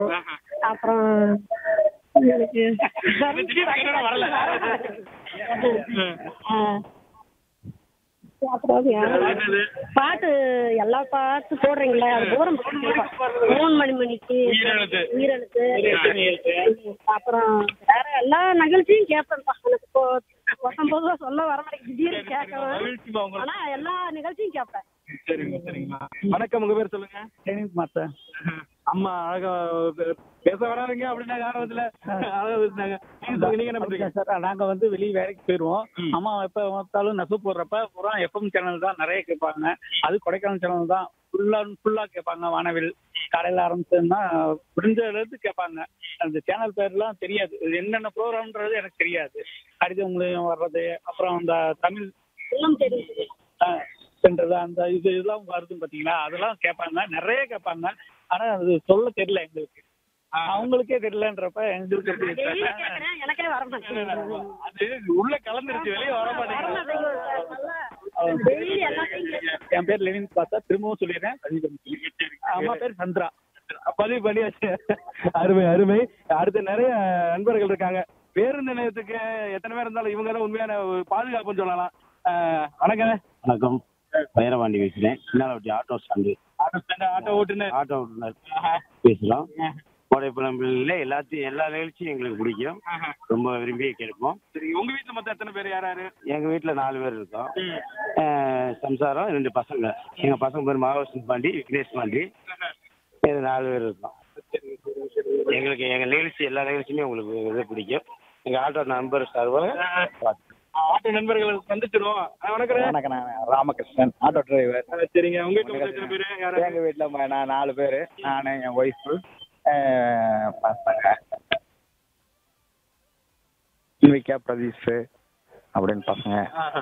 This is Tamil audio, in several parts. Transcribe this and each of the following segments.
ஆஹா. அப்புறம் எனக்கு திடீர்னு என்னடா வரல? ஆ. அப்புறம் யாரு? என்னது? பாட்டு எல்லா பாட்டு போடுறீங்களா அது தூரம் மூணு மணி மணிக்கு உயிரெழுத்து. உயிரெழுத்து உயிரெழுத்து. அப்புறம் வேற எல்லா நிகழ்ச்சியும் கேட்பேன்ப்பா எனக்கு இப்போ பத்தொன்பது சொல்ல வர மாட்டேங்குது திடீர்னு கேட்கவேன் மகிழ்ச்சிமா உங்களுக்கு. ஆனா எல்லா நிகழ்ச்சியும் கேட்பேன் சரிங்க சரிங்கம்மா வணக்கம் உங்க பேர் சொல்லுங்க டென்னிஸ் மாஸ்டர் அம்மா அழகா பே- பேச வராதுங்க அப்படின்னா ஆரம்பத்துல அழகா பேசுனாங்க நீங்க சொல்லுங்க, நீங்க என்ன பண்றீங்க சார் நாங்க வந்து வெளியே வேலைக்கு போயிருவோம் ம். அம்மா எப்ப பார்த்தாலும் நெசவு போடுறப்ப பூரா எஃப்எம் சேனல் தான் நிறைய கேட்பாங்க அது கொடைக்கானல் சேனல் தான் ஃபுல்லா ஃபுல்லா கேட்பாங்க வானவில் காலையில ஆரம்பிச்சதுன்னா முடிஞ்ச அளவுக்கு கேட்பாங்க அந்த சேனல் பேர்லாம் தெரியாது இது என்னென்ன ப்ரோக்ராம்ன்றது எனக்கு தெரியாது கடிதம் மூலியம் வர்றது அப்புறம் அந்த தமிழ் இன்னும் தெரியுது அஹ், சென்றது அந்த இது இதெல்லாம் வருது பாத்தீங்களா அதெல்லாம் கேட்பாங்க நிறைய கேட்பாங்க ஆனா அது சொல்ல தெரியல எங்களுக்கு அவங்களுக்கே தெரியலன்றப்ப எங்களுக்கு எப்படி டெய்லி தெரியல? கேட்கறேன் எனக்கே வர மாட்டேங்குது அது உள்ள கலந்துருச்சு வெளியே வர வர மாட்டேங்குது மாட்டேங்குது சார். நல்லா டெய்லி எல்லாத்தையும் கேட்கறேன். என் பேர் லெனின் பாத்தா திரும்பவும் சொல்லிடுறேன் பதிவு பண்ணிக்கிறேன். அம்மா பேர் சந்திரா பதிவு பண்ணியாச்சு அருமை அருமை அடுத்து நிறைய நண்பர்கள் இருக்காங்க பேருந்து நிலையத்துக்கு எத்தனை பேர் இருந்தாலும் இவங்க தான் உண்மையான ஒரு பாதுகாப்புன்னு சொல்லலாம் அஹ், வணக்கம் வணக்கம் வைரவாண்டி பேசுகிறேன் Chinnalavatti auto stand auto stand auto ஓட்டுநர் ஆட்டோ ஓட்டுநர் பேசுகிறோம் கோடைப்பழம்பில் எல்லாத்தையும் எல்லா நிகழ்ச்சியும் எங்களுக்கு பிடிக்கும் ரொம்ப விரும்பி கேட்போம் சரி உங்க வீட்டுல மொத்தம் எத்தனை பேர் யார் யாரு எங்கள் வீட்டில் நாலு பேர் இருக்கோம் அஹ், சம்சாரம் ரெண்டு பசங்க எங்கள் பசங்க பேர் மகாவிஷ்ணு பாண்டி விக்னேஷ் பாண்டி இது நாலு பேர் இருக்கோம் எங்களுக்கு எங்கள் நிகழ்ச்சி எல்லா நிகழ்ச்சியுமே உங்களுக்கு இது பிடிக்கும் எங்கள் ஆட்டோ நம்பர் சர்வர் ஆட்டோ நண்பர்கள் சந்திச்சிருவோம் அஹ், வணக்கம் வணக்கம் நான் ராமகிருஷ்ணன் ஆட்டோ டிரைவர் அஹ், சரிங்க உங்க வீட்டுல மொத்தம் எத்தனை பேர் யாரு எங்க வீட்டுல ம- நான் நாலு பேரு நானு என் ஒய்ஃபு பசங்க இன்விகா பிரதீஷ் அப்படின்னு பசங்க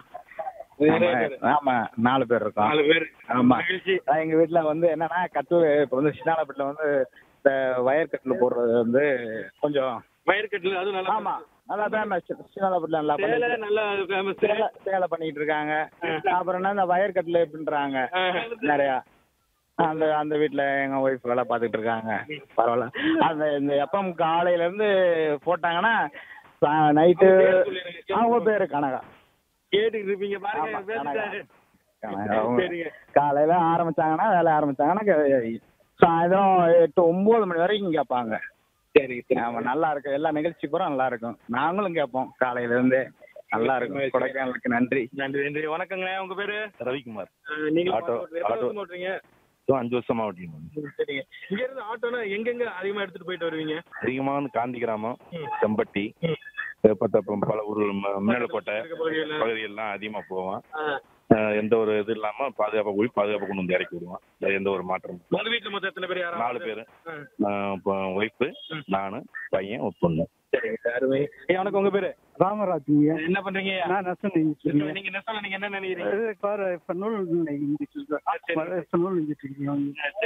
நிறைய பேர். ஆமா, ஆமா நாலு பேர் இருக்கோம் நாலு பேர் ஆமா மகிழ்ச்சி அதான் எங்க வீட்டுல வந்து என்னன்னா கட்டு இப்ப வந்து சின்னாலப்பட்டில வந்து இந்த வயர் கட்டில் போடுறது வந்து கொஞ்சம் வயற்கட்டில் அதுவும் நல்லா ஆமா நல்லா ஃபேமஸ் சின்னாலப்பட்டில நல்லா சேலை பண்ணி நல்லா ஃபேமஸ் சேலை சேலை பண்ணிட்டு இருக்காங்க அப்புறம் என்ன இந்த வயர் கட்டில் எப்படின்றாங்க நிறையா அந்த அந்த வீட்ல எங்க ஒய்ஃப் வேலை பார்த்துட்டு இருக்காங்க பரவாயில்ல அந்த இந்த எப்பம் காலையில இருந்து போட்டாங்கன்னா நைட்டு அவங்க பேரு கனகா கேட்டுக்கிட்டு இருப்பீங்க பாருங்க ஆமா, பேசிட்டாரு. கனகா அவங்க சரிங்க காலையில ஆரம்பிச்சாங்கன்னா வேலை ஆரம்பிச்சாங்கன்னா க- சாயந்தரம் எட்டு ஒன்பது மணி வரைக்கும் கேட்பாங்க சரி சரி ஆமா நல்லா இருக்கும் எல்லா நிகழ்ச்சி பூரா நல்லா இருக்கும் நாங்களும் கேட்போம் காலையில இருந்தே நல்லா இருக்கும் கொடைக்கானலுக்கு நன்றி நன்றி நன்றி வணக்கங்க உங்க பேரு ரவிக்குமார் அஹ், நீங்க ஆட்டோ, எத்தனை ஆட்டோ. வருஷமா ஓட்டுறீங்க இப்போ அஞ்சு வருஷமா ஓட்டிட்டு சரிங்க இங்க இருந்து ஆட்டோனா எங்கெங்க அதிகமா எடுத்துட்டு போயிட்டு வருவீங்க அதிகமாக வந்து காந்தி கிராமம் ம். செம்பட்டி ம். பத்தப்பம் பல ஊர்கள் மின்னலக்கோட்டை இருக்க பகுதிகள்ல. பகுதியெல்லாம் அதிகமாக போவோம் அஹ், அஹ் எந்த ஒரு இது இல்லாமல் பாதுகாப்பாக போய் பாதுகாப்பாக கொண்டு வந்து இறக்கி விடுவோம் அதுல எந்த ஒரு மாற்றமும் உங்க வீட்டுல மொத்தம் எத்தனை பேர் யாராவது நாலு பேர் அஹ், இப்போ ஒய்ஃபு ம். நான் பையன் ஒரு பொண்ணு சரிங்க அருமை ஐயா வணக்கம் உங்க பேரு ராமராஜ் என்ன பண்றீங்க ஐயா? நான் நெசவு நெஞ்சிட்டு நீங்க நெசவுல நீங்க என்ன நினைக்கிறீங்க இது கார் இப்ப நூல் நெஞ்சிட்டு இருக்கேன். ஆ, சரி. இப்ப நூல் நெஞ்சிட்டு இருக்கேன்.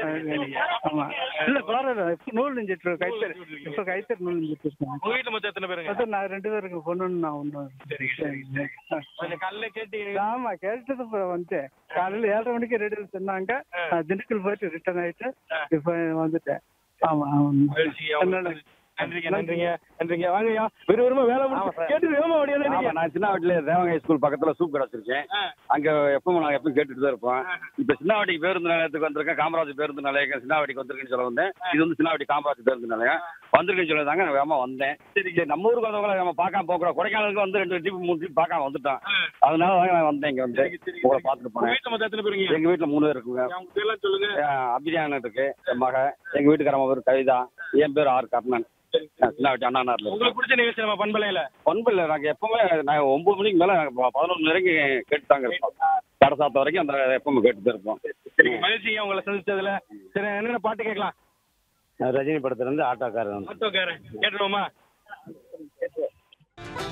ஆமா இல்ல கார் இப்ப நூல் நெஞ்சிட்டு இருக்கேன். கைத்தறி இப்ப கைத்தறி நூல் நெஞ்சிட்டு இருக்கேன் உங்க வீட்டுல மொத்தம் எத்தனை பேருங்க அதான் நான் ரெண்டு பேருக்கு பொண்ணுன்னு நான் ஒண்ணு சரிங்க சரிங்க கொஞ்சம் காலையில கேட்டீங்க ஆமா கேட்டது இப்ப வந்துட்டேன் காலையில ஏழரை மணிக்கு ரெடி சொன்னாங்க நான் திண்டுக்கல் போயிட்டு ரிட்டர்ன் ஆயிட்டு இப்ப வந்துட்டேன் ஆமா ஆமா மகிழ்ச்சி. என்னோட- நன்றிங்க நன்றிங்க நன்றிங்க வாங்கய்யா விறுவிறுமா வேலை முடிச்சு கேட்டு வேகமா ஆமா ஓடியா நான் சின்னவாட்டில தேவகாய் ஸ்கூல் பக்கத்துல சூப் கடை வச்சிருக்கேன் அங்க எப்பவும் நான் எப்பவும் கேட்டுட்டு தான் இருப்போம் இப்ப சின்னவாட்டிக்கு பேருந்து நிலையத்துக்கு வந்திருக்கேன் காமராஜ் பேருந்து நிலையம் சின்னவாட்டிக்கு வந்திருக்குன்னு சொல்ல வந்தேன் இது வந்து சின்னவாட்டி காமராஜ் பேருந்து நிலையம் வந்திருக்குன்னு சொல்லதாங்க நான் வேகமா வந்தேன் சரி சரி நம்ம ஊருக்கு வந்தவங்கள நம்ம பார்க்காம போகிறோம் கொடைக்கானலுக்கு வந்து ரெண்டு ட்ரிப் மூணு ட்ரிப் பார்க்காம வந்துட்டோம் அதனால தாங்க நான் வந்தேன் இங்க வந்து உங்களை பார்த்துட்டு உங்க போனேன் வீட்டுல மொத்தம் எத்தனை பேருங்க எங்க வீட்டுல மூணு பேர் இருக்குங்க அவங்க பேர்லாம் சொல்லுங்க அஹ் அபிஜான் இருக்கு என் மக எங்க வீட்டுக்காரம்மா பேர் கவிதா என் பேர் ஆர் கர்ணன் சின்னவாட்டி அண்ணா நகர்ல இருக்கேன் உங்களுக்கு பிடிச்ச நிகழ்ச்சி நம்ம பண்பலையில பண்பில்ல நாங்கள் எப்பவுமே நாங்கள் ஒன்பது மணிக்கு மேலே பதினொன்று மணி வரைக்கும் கேட்டு தாங்க இருப்போம் கடை சாத்த வரைக்கும் அந்த எப்பவுமே கேட்டு தான் இருப்போம் சரிங்க மகிழ்ச்சிங்க உங்களை சந்திச்சதுல சரி என்னென்ன பாட்டு கேட்கலாம் ரஜினி படத்துலேருந்து ஆட்டோக்காரன் ஆட்டோக்காரன் கேட்டுருவோமா